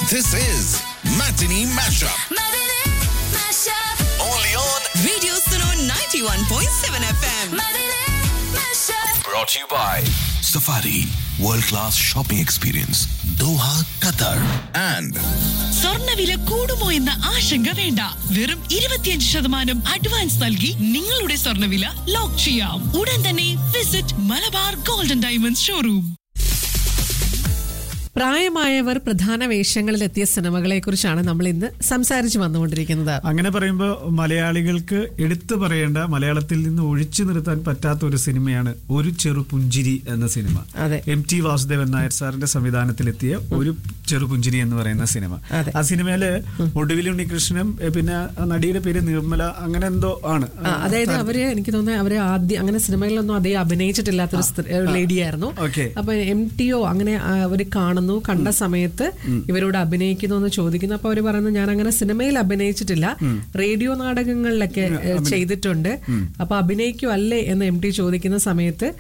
This is Matinee Mashup. Matinee Mashup. Only on. Radio Suno 91.7 FM. Matinee Mashup. Brought to you by Safari World Class Shopping Experience, Doha, Qatar. And സ്വർണ്ണവില കൂടുമോ എന്ന ആശങ്ക വേണ്ട വെറും ഇരുപത്തിയഞ്ച് ശതമാനം advance നൽകി നിങ്ങളുടെ സ്വർണ്ണവില ലോക്ക് ചെയ്യാം ഉടൻ തന്നെ visit Malabar golden diamonds showroom പ്രായമായവർ പ്രധാന വേഷങ്ങളിലെത്തിയ സിനിമകളെ കുറിച്ചാണ് നമ്മൾ ഇന്ന് സംസാരിച്ചു വന്നുകൊണ്ടിരിക്കുന്നത് അങ്ങനെ പറയുമ്പോൾ മലയാളികൾക്ക് എടുത്തു പറയേണ്ട മലയാളത്തിൽ നിന്ന് ഒഴിച്ചു നിർത്താൻ പറ്റാത്ത ഒരു സിനിമയാണ് ഒരു ചെറു പുഞ്ചിരി എന്ന സിനിമ അതെ. എം ടി വാസുദേവൻ നായർ സാറിന്റെ സംവിധാനത്തിലെത്തിയ ഒരു ചെറു പുഞ്ചിരി എന്ന് പറയുന്ന സിനിമ അതെ. ആ സിനിമയില് ഒടുവിൽ ഉണ്ണികൃഷ്ണനും ഏ, പിന്നെ ആ നടിയുടെ പേര് നിർമ്മല അങ്ങനെ എന്തോ ആണ് ആ, അതായത് അവര് എനിക്ക് തോന്നുന്നത് അവര് ആദ്യം അങ്ങനെ സിനിമകളിലൊന്നും അധികം അഭിനയിച്ചിട്ടില്ലാത്തൊരു ലേഡിയായിരുന്നു Okay. അപ്പൊ എം ടി ഒ അങ്ങനെ ആ, അവര് കാണുന്നു കണ്ട സമയത്ത് ഇവരോട് അഭിനയിക്കുന്നു എന്ന് ചോദിക്കുന്നു അപ്പൊ അവര് പറയുന്നത് ഞാൻ അങ്ങനെ സിനിമയിൽ അഭിനയിച്ചിട്ടില്ല റേഡിയോ നാടകങ്ങളിലൊക്കെ ഏ, ചെയ്തിട്ടുണ്ട് അപ്പൊ അഭിനയിക്കുമല്ലേ എന്ന് എം ടി ചോദിക്കുന്ന സമയത്ത്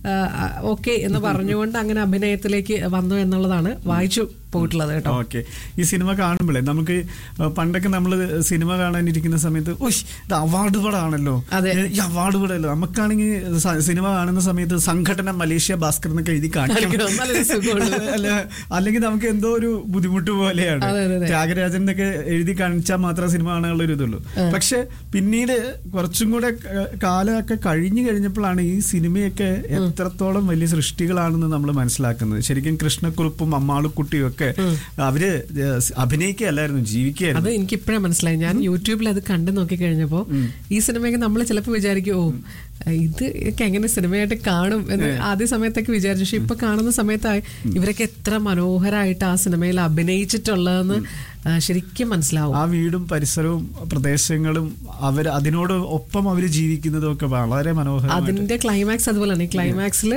ഓക്കെ എന്ന് പറഞ്ഞുകൊണ്ട് അങ്ങനെ അഭിനയത്തിലേക്ക് വന്നു എന്നുള്ളതാണ് വായിച്ചു പോയിട്ടുള്ളത് കേട്ടോ ഓക്കെ ഈ സിനിമ കാണുമ്പോഴേ നമുക്ക് പണ്ടൊക്കെ നമ്മൾ സിനിമ കാണാനിരിക്കുന്ന സമയത്ത് ഉഷ് ഇത് അവാർഡ് പടമാണല്ലോ അതെ. ഏ, ഈ അവാർഡ് പടമല്ലോ നമുക്കാണെങ്കിൽ സ- സിനിമ കാണുന്ന സമയത്ത് സംഘടന മലേഷ്യ ഭാസ്കർ എന്നൊക്കെ എഴുതി കാണിക്കണം കാണിക്കണം. നല്ലൊരു സുഖമുള്ളൂ. അല്ല അല്ലെങ്കിൽ നമുക്ക് എന്തോ ഒരു ബുദ്ധിമുട്ട് പോലെയാണ് അതെ, അതെ, അതെ. ത്യാഗരാജൻ എന്നൊക്കെ എഴുതി കാണിച്ചാൽ മാത്രമേ സിനിമ കാണാനുള്ള ഒരു ഇതുള്ളൂ പക്ഷെ പിന്നീട് കുറച്ചും കൂടെ ക- കാലമൊക്കെ കഴിഞ്ഞു കഴിഞ്ഞപ്പോഴാണ് ഈ സിനിമയൊക്കെ എത്രത്തോളം വലിയ സൃഷ്ടികളാണെന്ന് നമ്മൾ മനസ്സിലാക്കുന്നത് ശരിക്കും കൃഷ്ണക്കുറുപ്പും അമ്മാളുക്കുട്ടിയും ഒക്കെ അവര് അഭിനയിക്കുകയല്ലായിരുന്നു അത് ജീവിക്കുകയായിരുന്നു എനിക്ക് ഇപ്പോഴാണ് മനസ്സിലായി ഞാൻ യൂട്യൂബിൽ അത് കണ്ടു നോക്കി കഴിഞ്ഞപ്പോ ഈ സിനിമയൊക്കെ നമ്മൾ ചിലപ്പോൾ വിചാരിക്കും ഓ ഇത് ഒക്കെ എങ്ങനെ സിനിമയായിട്ട് കാണും എന്ന് ആദ്യ സമയത്തൊക്കെ വിചാരിച്ചു പക്ഷെ ഇപ്പൊ കാണുന്ന സമയത്തായി ഇവരൊക്കെ എത്ര മനോഹരമായിട്ട് ആ സിനിമയിൽ അഭിനയിച്ചിട്ടുള്ളതെന്ന് ആ, ശരിക്കും മനസ്സിലാവും ആ വീടും പരിസരവും പ്രദേശങ്ങളും അവർ അതിനോട് ഒപ്പം അവർ ജീവിക്കുന്നതും ഒക്കെ വളരെ മനോഹരമായിട്ട് അതിന്റെ ക്ലൈമാക്സ് അതുപോലെയാണ് ഈ ക്ലൈമാക്സിൽ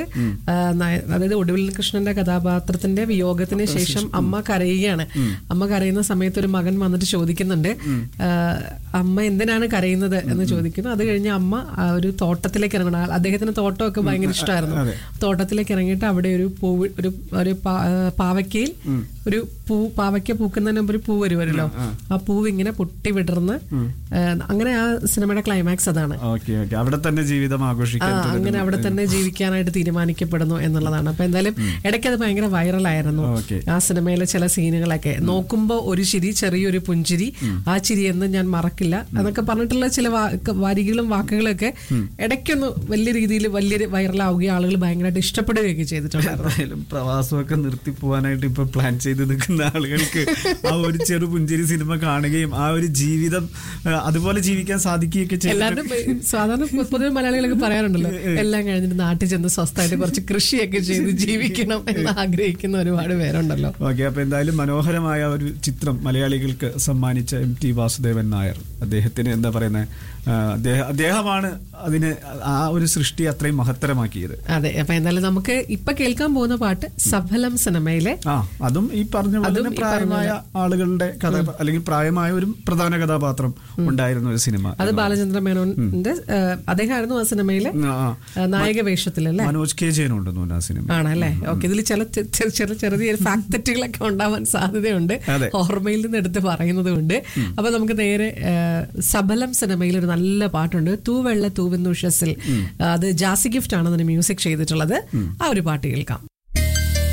അതായത് ഒടുവിൽ കൃഷ്ണന്റെ കഥാപാത്രത്തിന്റെ വിയോഗത്തിന് ശേഷം അമ്മ കരയുകയാണ് അമ്മ കരയുന്ന സമയത്ത് ഒരു മകൻ വന്നിട്ട് ചോദിക്കുന്നുണ്ട് ആ, അമ്മ എന്തിനാണ് കരയുന്നത് എന്ന് ചോദിക്കുന്നു അത് കഴിഞ്ഞ് അമ്മ ആ ഒരു തോട്ടത്തിലേക്ക് ഇറങ്ങണം ആ- അദ്ദേഹത്തിന് തോട്ടമൊക്കെ ഭയങ്കര ഇഷ്ടമായിരുന്നു തോട്ടത്തിലേക്ക് ഇറങ്ങിയിട്ട് അവിടെ ഒരു പൂവ് ഒരു ഒരു പാ- ആ, പാവയ്ക്കയിൽ ഒരു പൂ പാവയ്ക്ക പൂക്കുന്നതിന് മുമ്പ് ഒരു പൂ വരുമല്ലോ ആ പൂവ് ഇങ്ങനെ പൊട്ടി വിടർന്ന് ആ, അങ്ങനെ ആ സിനിമയുടെ ക്ലൈമാക്സ് അതാണ് ഓക്കെ ഓക്കെ അവിടെ തന്നെ ജീവിതം ആ ആഘോഷിക്കാൻ അങ്ങനെ തുടങ്ങുന്നു. അവിടെ തന്നെ ജീവിക്കാനായിട്ട് തീരുമാനിക്കപ്പെടുന്നു എന്നുള്ളതാണ് അപ്പൊ എന്തായാലും ഇടയ്ക്ക് അത് ഭയങ്കര വൈറലായിരുന്നു ഓക്കെ. ആ സിനിമയിലെ ചില സീനുകളൊക്കെ നോക്കുമ്പോ ഒരു ചിരി ചെറിയൊരു പുഞ്ചിരി ആ ചിരി എന്ന് ഞാൻ മറക്കില്ല എന്നൊക്കെ പറഞ്ഞിട്ടുള്ള ചില വാക്ക് വരികളും വാക്കുകളും ഒക്കെ ഇടയ്ക്കൊന്ന് വലിയ രീതിയിൽ വലിയ വൈറലാവുകയും ആളുകൾ ഭയങ്കരമായിട്ട് ഇഷ്ടപ്പെടുകയൊക്കെ ചെയ്തിട്ടുണ്ടായിരുന്നു എന്തായാലും പ്രവാസമൊക്കെ നിർത്തി പോകാനായിട്ട് ഇപ്പൊ പ്ലാൻ ചെയ്ത് നിൽക്കുന്ന ആളുകൾക്ക് ആ ഒരു ചെറു പുഞ്ചിരി സിനിമ കാണുകയും ആ ഒരു ജീവിതം ആ, അതുപോലെ ജീവിക്കാൻ സാധിക്കുകയൊക്കെ എല്ലാവരും ചെയ്തിട്ട് സാധാരണ പൊ- പൊതുവെ മലയാളികളൊക്കെ പറയാറുണ്ടല്ലോ എല്ലാം കഴിഞ്ഞിട്ട് നാട്ടിൽ ചെന്ന് സ്വസ്ഥമായിട്ട് കുറച്ച് കൃഷിയൊക്കെ ചെയ്ത് ജീവിക്കണം എന്ന് ആഗ്രഹിക്കുന്ന ഒരുപാട് പേരുണ്ടല്ലോ ഓക്കെ അപ്പൊ എന്തായാലും മനോഹരമായ ഒരു ചിത്രം മലയാളികൾക്ക് സമ്മാനിച്ച എം ടി വാസുദേവൻ നായർ അദ്ദേഹത്തിന് എന്താ പറയുന്നത് അദ്ദേഹം അദ്ദേഹമാണ് അതിന് ആ ഒരു സൃഷ്ടി അത്രയും മഹത്തരമാക്കിയത് അതെ അപ്പൊ എന്തായാലും നമുക്ക് ഇപ്പൊ കേൾക്കാൻ പോകുന്ന പാട്ട് സഫലം സിനിമയിലെ ആ അതും ഈ പറഞ്ഞ പോലെ അതും തന്നെ ഈ പ്രായമായ ആളുകളുടെ കഥ അല്ലെങ്കിൽ പ്രായമായ ഒരു പ്രധാന കഥാപാത്രം ഉണ്ടായിരുന്ന ഒരു സിനിമ അത് ബാലചന്ദ്ര മേനോന്റെ ഏഹ്, അദ്ദേഹമായിരുന്നു ആ സിനിമയിലെ ആ, ആ. ഏഹ്, നായക വേഷത്തിലല്ലേ മനോജ് കെ ജയൻ ഉണ്ടെന്ന് തോന്നുന്നു ആ സിനിമ ആണല്ലേ ഓക്കെ ഇതിൽ ചില ചെ- ചെ- ചെറിയ ചെറിയ ഫാക്ടറ്റുകളൊക്കെ ഉണ്ടാവാൻ സാധ്യതയുണ്ട് അതെ. ഓർമ്മയിൽ നിന്ന് എടുത്ത് പറയുന്നത് കൊണ്ട് അപ്പൊ നമുക്ക് നേരെ ഏഹ്, സബലം സിനിമയിൽ ഒരു നല്ല പാട്ടുണ്ട് തൂവെള്ള തൂവെന്നുഷസിൽ അത് ജാസി ഗിഫ്റ്റ് ആണ് അതിന് മ്യൂസിക് ചെയ്തിട്ടുള്ളത് ആ ഒരു പാട്ട് കേൾക്കാം